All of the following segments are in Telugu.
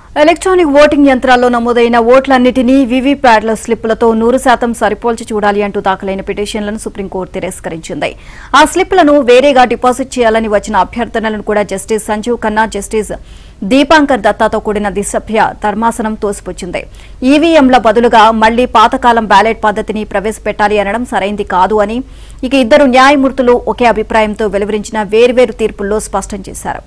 ఎలక్ట్రానిక్ ఓటింగ్ యంత్రాల్లో నమోదైన ఓట్లన్నిటినీ వీవీప్యాట్ల స్లిప్పులతో నూరు శాతం సరిపోల్చి చూడాలి అంటూ దాఖలైన పిటిషన్లను సుప్రీంకోర్టు తిరస్కరించింది ఆ స్లిప్పులను వేరేగా డిపాజిట్ చేయాలని వచ్చిన అభ్యర్థనలను కూడా జస్టిస్ సంజీవ్ ఖన్నా జస్టిస్ దీపాంకర్ దత్తాతో కూడిన దిసభ్య ధర్మాసనం తోసిపుచ్చింది ఈవీఎంల బదులుగా మళ్లీ పాతకాలం బ్యాలెట్ పద్ధతిని ప్రవేశపెట్టాలి అనడం సరైంది కాదు అని ఇక ఇద్దరు న్యాయమూర్తులు ఒకే అభిప్రాయంతో వెలువరించిన వేర్వేరు తీర్పుల్లో స్పష్టం చేశారు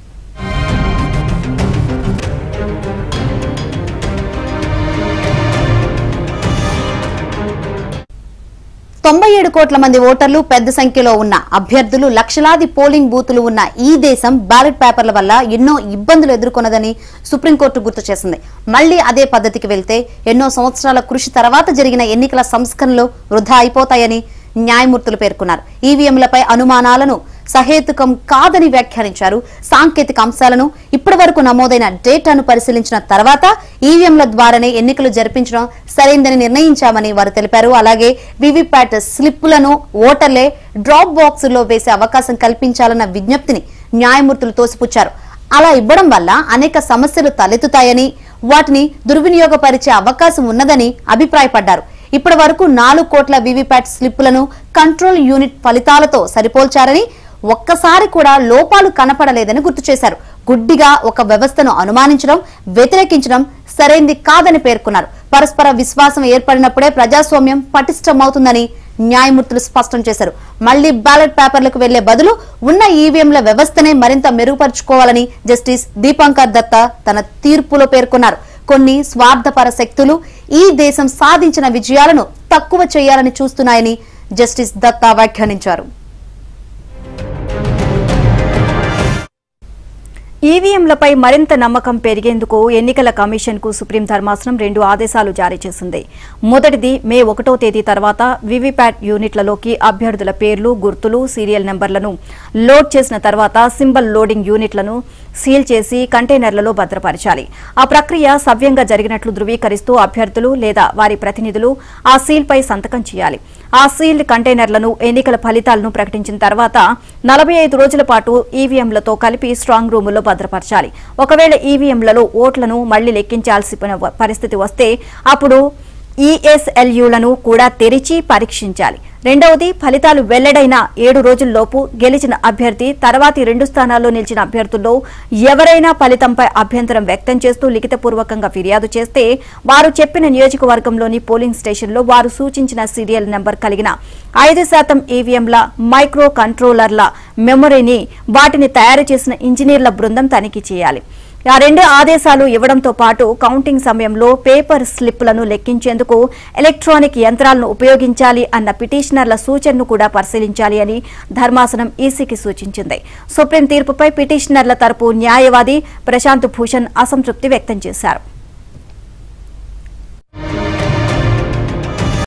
తొంభై ఏడు కోట్ల మంది ఓటర్లు పెద్ద సంఖ్యలో ఉన్న అభ్యర్థులు లక్షలాది పోలింగ్ బూతులు ఉన్న ఈ దేశం బ్యాలెట్ పేపర్ల వల్ల ఎన్నో ఇబ్బందులు ఎదుర్కొన్నదని సుప్రీంకోర్టు గుర్తు చేసింది మళ్లీ అదే పద్ధతికి వెళ్తే ఎన్నో సంవత్సరాల కృషి తర్వాత జరిగిన ఎన్నికల సంస్కరణలు వృధా అయిపోతాయని న్యాయమూర్తులు పేర్కొన్నారు ఈవీఎంలపై అనుమానాలను సహేతుకం కాదని వ్యాఖ్యానించారు సాంకేతిక అంశాలను ఇప్పటి వరకు నమోదైన డేటాను పరిశీలించిన తర్వాత ఈవీఎంల ద్వారానే ఎన్నికలు జరిపించడం సరైందని నిర్ణయించామని వారు తెలిపారు అలాగే వివిప్యాట్ స్లిప్పులను ఓటర్లే డ్రాప్ బాక్సుల్లో వేసే అవకాశం కల్పించాలన్న విజ్ఞప్తిని న్యాయమూర్తులు తోసిపుచ్చారు అలా ఇవ్వడం వల్ల అనేక సమస్యలు తలెత్తుతాయని వాటిని దుర్వినియోగపరిచే అవకాశం ఉన్నదని అభిప్రాయపడ్డారు ఇప్పటి వరకు నాలుగు కోట్ల వివిప్యాట్ స్లిప్పులను కంట్రోల్ యూనిట్ ఫలితాలతో సరిపోల్చారని ఒక్కసారి కూడా లోపాలు కనపడలేదని గుర్తు చేశారు గుడ్డిగా ఒక వ్యవస్థను అనుమానించడం వ్యతిరేకించడం సరైంది కాదని పేర్కొన్నారు పరస్పర విశ్వాసం ఏర్పడినప్పుడే ప్రజాస్వామ్యం పటిష్టమవుతుందని న్యాయమూర్తులు స్పష్టం చేశారు మళ్లీ బ్యాలెట్ పేపర్లకు వెళ్లే బదులు ఉన్న ఈవీఎంల వ్యవస్థనే మరింత మెరుగుపరుచుకోవాలని జస్టిస్ దీపాంకర్ దత్తా తన తీర్పులో పేర్కొన్నారు కొన్ని స్వార్థపర శక్తులు ఈ దేశం సాధించిన విజయాలను తక్కువ చేయాలని చూస్తున్నాయని జస్టిస్ దత్తా వ్యాఖ్యానించారు ఈవీఎంలపై మరింత నమ్మకం పెరిగేందుకు ఎన్నికల కమిషన్ కు సుప్రీం ధర్మాసనం రెండు ఆదేశాలు జారీ చేసింది మొదటిది మే ఒకటో తేదీ తర్వాత వివిప్యాట్ యూనిట్లలోకి అభ్యర్థుల పేర్లు గుర్తులు సీరియల్ నెంబర్లను లోడ్ చేసిన తర్వాత సింబల్ లోడింగ్ యూనిట్లను సీల్ చేసి కంటైనర్లలో భద్రపరచాలి ఆ ప్రక్రియ సవ్యంగా జరిగినట్లు ధృవీకరిస్తూ అభ్యర్థులు లేదా వారి ప్రతినిధులు ఆ సీల్పై సంతకం చేయాలి ఆ సీల్డ్ కంటైనర్లను ఎన్నికల ఫలితాలను ప్రకటించిన తర్వాత నలభై ఐదు రోజుల పాటు ఈవీఎంలతో కలిపి స్ట్రాంగ్ రూముల్లో భద్రపరచాలి ఒకవేళ ఈవీఎంలలో ఓట్లను మళ్లీ లెక్కించాల్సిన వ- పరిస్థితి వస్తే అప్పుడు ఈఎస్ఎల్యూలను కూడా తెరిచి పరీక్షించాలి రెండవది ఫలితాలు వెల్లడైన ఏడు రోజుల్లోపు గెలిచిన అభ్యర్థి తర్వాతి రెండు స్థానాల్లో నిలిచిన అభ్యర్థుల్లో ఎవరైనా ఫలితంపై అభ్యంతరం వ్యక్తం చేస్తూ లిఖితపూర్వకంగా ఫిర్యాదు చేస్తే వారు చెప్పిన నియోజకవర్గంలోని పోలింగ్ స్టేషన్లో వారు సూచించిన సీరియల్ నెంబర్ కలిగిన ఐదు శాతం ఈవీఎంల మైక్రో కంట్రోలర్ల మెమరీని వాటిని తయారు చేసిన ఇంజనీర్ల బృందం తనిఖీ చేయాలి ఆ రెండు ఆదేశాలు ఇవ్వడంతో పాటు కౌంటింగ్ సమయంలో పేపర్ స్లిప్లను లెక్కించేందుకు ఎలక్ట్రానిక్ యంత్రాలను ఉపయోగించాలి అన్న పిటిషనర్ల సూచనను కూడా పరిశీలించాలి అని ధర్మాసనం ఈసీకి సూచించింది సుప్రీం తీర్పుపై పిటిషనర్ల తరపు న్యాయవాది ప్రశాంత్ భూషణ్ అసంతృప్తి వ్యక్తం చేశారు